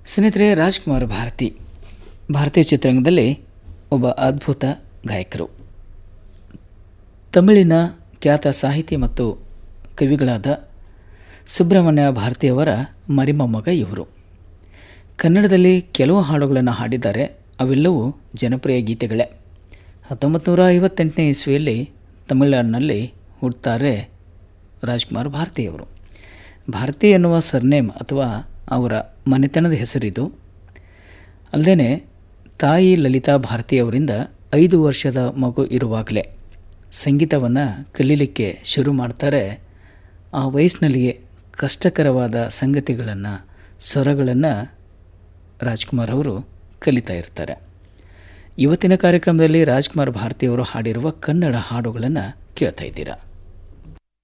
ಸ್ನೇಹಿತರೆ ರಾಜ್ಕುಮಾರ್ ಭಾರತಿ ಭಾರತೀಯ ಚಿತ್ರರಂಗದಲ್ಲಿ ಒಬ್ಬ ಅದ್ಭುತ ಗಾಯಕರು ತಮಿಳಿನ ಖ್ಯಾತ ಸಾಹಿತಿ ಮತ್ತು ಕವಿಗಳಾದ ಸುಬ್ರಹ್ಮಣ್ಯ ಭಾರತಿಯವರ ಮರಿಮೊಮ್ಮಗ ಇವರು ಕನ್ನಡದಲ್ಲಿ ಕೆಲವು ಹಾಡುಗಳನ್ನು ಹಾಡಿದ್ದಾರೆ ಅವೆಲ್ಲವೂ ಜನಪ್ರಿಯ ಗೀತೆಗಳೇ ಹತ್ತೊಂಬತ್ತು ನೂರ ಐವತ್ತೆಂಟನೇ ಇಸ್ವಿಯಲ್ಲಿ ತಮಿಳುನಾಡಿನಲ್ಲಿ ಹುಡ್ತಾರೆ ರಾಜ್ಕುಮಾರ್ ಭಾರತಿಯವರು ಭಾರತಿ ಎನ್ನುವ ಸರ್ನೇಮ್ ಅಥವಾ ಅವರ ಮನೆತನದ ಹೆಸರಿದು ಅಲ್ಲದೆ ತಾಯಿ ಲಲಿತಾ ಭಾರತಿಯವರಿಂದ ಐದು ವರ್ಷದ ಮಗು ಇರುವಾಗಲೇ ಸಂಗೀತವನ್ನು ಕಲೀಲಿಕ್ಕೆ ಶುರು ಮಾಡ್ತಾರೆ ಆ ವಯಸ್ಸಿನಲ್ಲಿಯೇ ಕಷ್ಟಕರವಾದ ಸಂಗತಿಗಳನ್ನು ಸ್ವರಗಳನ್ನು ರಾಜ್ಕುಮಾರ್ ಅವರು ಕಲಿತಾ ಇರ್ತಾರೆ ಇವತ್ತಿನ ಕಾರ್ಯಕ್ರಮದಲ್ಲಿ ರಾಜ್ಕುಮಾರ್ ಭಾರತಿಯವರು ಹಾಡಿರುವ ಕನ್ನಡ ಹಾಡುಗಳನ್ನು ಕೇಳ್ತಾ ಇದ್ದೀರಾ